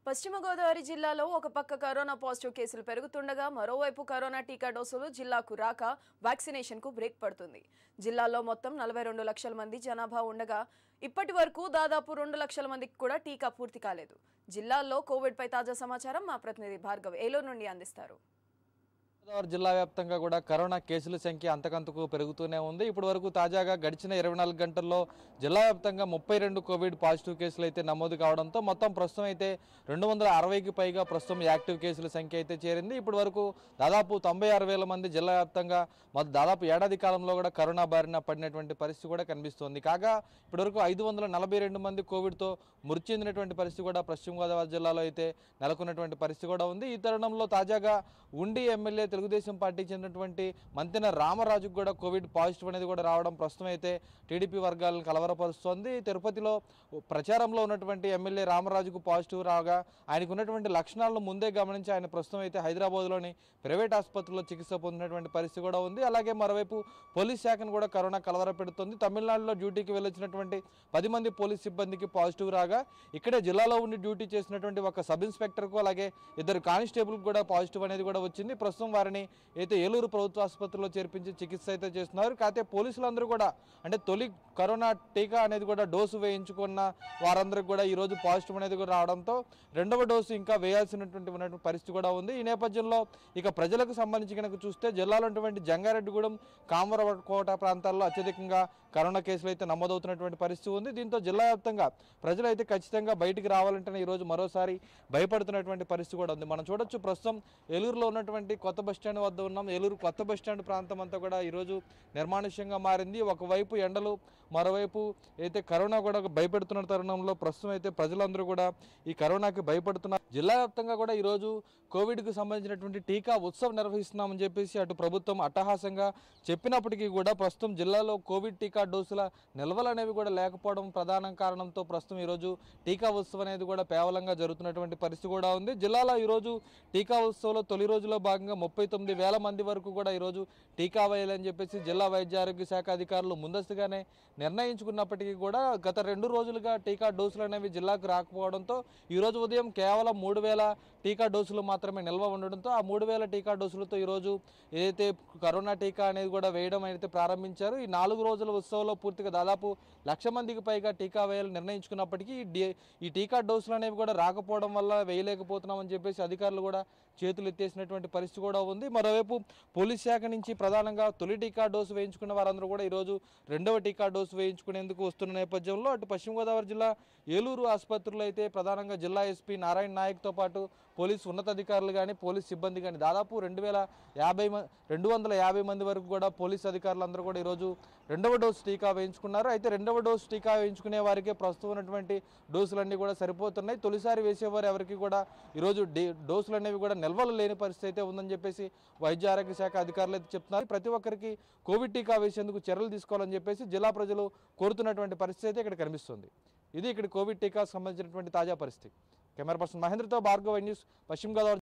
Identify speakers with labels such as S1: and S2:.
S1: పశ్చిమ గోదావరి జిల్లాలో ఒక పక్క కరోనా పాజిటివ్ కేసులు పెరుగుతుండగా మరోవైపు కరోనా టీకా డోసులు జిల్లాకు రాక వ్యాక్సినేషన్ కు బ్రేక్ పడుతుంది జిల్లాలో మొత్తం నలభై రెండు లక్షల మంది జనాభా ఉండగా ఇప్పటి వరకు దాదాపు రెండు లక్షల మందికి కూడా టీకా పూర్తి కాలేదు జిల్లాల్లో కోవిడ్ పై తాజా సమాచారం మా ప్రతినిధి భార్గవ్ ఏలూరు నుండి అందిస్తారు
S2: గోదావరి జిల్లా వ్యాప్తంగా కూడా కరోనా కేసుల సంఖ్య అంతకంతకు పెరుగుతూనే ఉంది ఇప్పటి వరకు తాజాగా గడిచిన ఇరవై నాలుగు గంటల్లో జిల్లా వ్యాప్తంగా ముప్పై రెండు కోవిడ్ పాజిటివ్ కేసులు అయితే నమోదు కావడంతో మొత్తం ప్రస్తుతం అయితే రెండు వందల అరవైకి పైగా ప్రస్తుతం యాక్టివ్ కేసుల సంఖ్య అయితే చేరింది ఇప్పటి వరకు దాదాపు తొంభై ఆరు వేల మంది జిల్లా వ్యాప్తంగా మొత్తం దాదాపు ఏడాది కాలంలో కూడా కరోనా బారిన పడినటువంటి పరిస్థితి కూడా కనిపిస్తోంది కాగా ఇప్పటివరకు ఐదు వందల నలభై రెండు మంది కోవిడ్తో మృతి చెందినటువంటి పరిస్థితి కూడా పశ్చిమ గోదావరి జిల్లాలో అయితే నెలకొన్నటువంటి పరిస్థితి కూడా ఉంది ఈ తరుణంలో తాజాగా ఉండి ఎమ్మెల్యే తెలుగుదేశం పార్టీకి చెందినటువంటి మంతెన రామరాజుకు కూడా కోవిడ్ పాజిటివ్ అనేది కూడా రావడం ప్రస్తుతం అయితే టీడీపీ వర్గాలను కలవరపరుస్తోంది తిరుపతిలో ప్రచారంలో ఉన్నటువంటి ఎమ్మెల్యే రామరాజుకు పాజిటివ్ రాగా ఆయనకు ఉన్నటువంటి లక్షణాలను ముందే గమనించి ఆయన ప్రస్తుతం అయితే హైదరాబాద్లోని ప్రైవేట్ ఆసుపత్రిలో చికిత్స పొందినటువంటి పరిస్థితి కూడా ఉంది అలాగే మరోవైపు పోలీస్ శాఖను కూడా కరోనా కలవరపెడుతుంది తమిళనాడులో డ్యూటీకి వెళ్ళొచ్చినటువంటి పది మంది పోలీస్ సిబ్బందికి పాజిటివ్ రాగా ఇక్కడే జిల్లాలో ఉండి డ్యూటీ చేసినటువంటి ఒక సబ్ ఇన్స్పెక్టర్కు అలాగే ఇద్దరు కానిస్టేబుల్కి కూడా పాజిటివ్ అనేది కూడా వచ్చింది ప్రస్తుతం వారిని అయితే ఏలూరు ప్రభుత్వ ఆసుపత్రిలో చేర్పించి చికిత్స అయితే చేస్తున్నారు కాకపోతే పోలీసులందరూ కూడా అంటే తొలి కరోనా టీకా అనేది కూడా డోసు వేయించుకున్న వారందరికి కూడా ఈరోజు పాజిటివ్ అనేది కూడా రావడంతో రెండవ డోసు ఇంకా వేయాల్సినటువంటి ఉన్నటువంటి పరిస్థితి కూడా ఉంది ఈ నేపథ్యంలో ఇక ప్రజలకు సంబంధించి కనుక చూస్తే జిల్లాలో ఉన్నటువంటి జంగారెడ్డిగూడెం కామరకోట ప్రాంతాల్లో అత్యధికంగా కరోనా కేసులు అయితే నమోదవుతున్నటువంటి పరిస్థితి ఉంది దీంతో జిల్లా వ్యాప్తంగా ప్రజలు అయితే ఖచ్చితంగా బయటికి రావాలంటేనే ఈరోజు మరోసారి భయపడుతున్నటువంటి పరిస్థితి కూడా ఉంది మనం చూడొచ్చు ప్రస్తుతం ఏలూరులో ఉన్నటువంటి కొత్త బస్ స్టాండ్ వద్ద ఉన్నాం ఏలూరు కొత్త బస్ స్టాండ్ ప్రాంతం అంతా కూడా ఈరోజు నిర్మానుష్యంగా మారింది ఒకవైపు ఎండలు మరోవైపు అయితే కరోనా కూడా భయపెడుతున్న తరుణంలో ప్రస్తుతం అయితే ప్రజలందరూ కూడా ఈ కరోనాకి భయపడుతున్నారు జిల్లా వ్యాప్తంగా కూడా ఈరోజు కోవిడ్కి సంబంధించినటువంటి టీకా ఉత్సవం నిర్వహిస్తున్నామని చెప్పేసి అటు ప్రభుత్వం అట్టహాసంగా చెప్పినప్పటికీ కూడా ప్రస్తుతం జిల్లాలో కోవిడ్ టీకా డోసుల నిల్వలు అనేవి కూడా లేకపోవడం ప్రధాన కారణంతో ప్రస్తుతం ఈరోజు టీకా ఉత్సవం అనేది కూడా కేవలంగా జరుగుతున్నటువంటి పరిస్థితి కూడా ఉంది జిల్లాలో ఈరోజు టీకా ఉత్సవంలో తొలి రోజులో భాగంగా ముప్పై తొమ్మిది వేల మంది వరకు కూడా ఈరోజు టీకా వేయాలని చెప్పేసి జిల్లా వైద్య ఆరోగ్య శాఖ అధికారులు ముందస్తుగానే నిర్ణయించుకున్నప్పటికీ కూడా గత రెండు రోజులుగా టీకా డోసులు అనేవి జిల్లాకు రాకపోవడంతో ఈరోజు ఉదయం కేవలం మూడు వేల టీకా డోసులు మాత్రమే నిల్వ ఉండడంతో ఆ మూడు వేల టీకా డోసులతో ఈరోజు ఏదైతే కరోనా టీకా అనేది కూడా వేయడం అయితే ప్రారంభించారు ఈ నాలుగు రోజుల ఉత్సవంలో పూర్తిగా దాదాపు లక్ష మందికి పైగా టీకా వేయాలని నిర్ణయించుకున్నప్పటికీ ఈ డి- ఈ టీకా డోసులు అనేవి కూడా రాకపోవడం వల్ల వేయలేకపోతున్నామని చెప్పేసి అధికారులు కూడా చేతులు ఎత్తేసినటువంటి పరిస్థితి కూడా ఉంది మరోవైపు పోలీస్ శాఖ నుంచి ప్రధానంగా తొలి టీకా డోసు వేయించుకున్న వారందరూ కూడా ఈరోజు రెండవ టీకా డోసు వేయించుకునేందుకు వస్తున్న నేపథ్యంలో అటు పశ్చిమ గోదావరి జిల్లా ఏలూరు ఆసుపత్రిలో అయితే ప్రధానంగా జిల్లా ఎస్పీ నారాయణ నాయక్తో పాటు పోలీసు ఉన్నతాధికారులు కానీ పోలీస్ సిబ్బంది కానీ దాదాపు రెండు వేల యాభై మ- రెండు వందల యాభై మంది వరకు కూడా పోలీస్ అధికారులు అందరూ కూడా ఈరోజు రెండవ డోసు టీకా వేయించుకున్నారు అయితే రెండవ డోసు టీకా వేయించుకునే వారికే ప్రస్తుతం ఉన్నటువంటి డోసులన్నీ కూడా సరిపోతున్నాయి తొలిసారి వేసేవారు ఎవరికి కూడా ఈరోజు డి డోసులు అనేవి కూడా నిల్వలు లేని పరిస్థితి అయితే ఉందని చెప్పేసి వైద్య ఆరోగ్య శాఖ అధికారులు అయితే చెప్తున్నారు ప్రతి ఒక్కరికి కోవిడ్ టీకా వేసేందుకు చర్యలు తీసుకోవాలని చెప్పేసి జిల్లా ప్రజలు కోరుతున్నటువంటి పరిస్థితి అయితే ఇక్కడ కనిపిస్తుంది ఇది ఇక్కడ కోవిడ్ టీకా సంబంధించినటువంటి తాజా పరిస్థితి కెమెరా పర్సన్ మహేంద్రతో భార్గవ న్యూస్ పశ్చిమ గోదావరి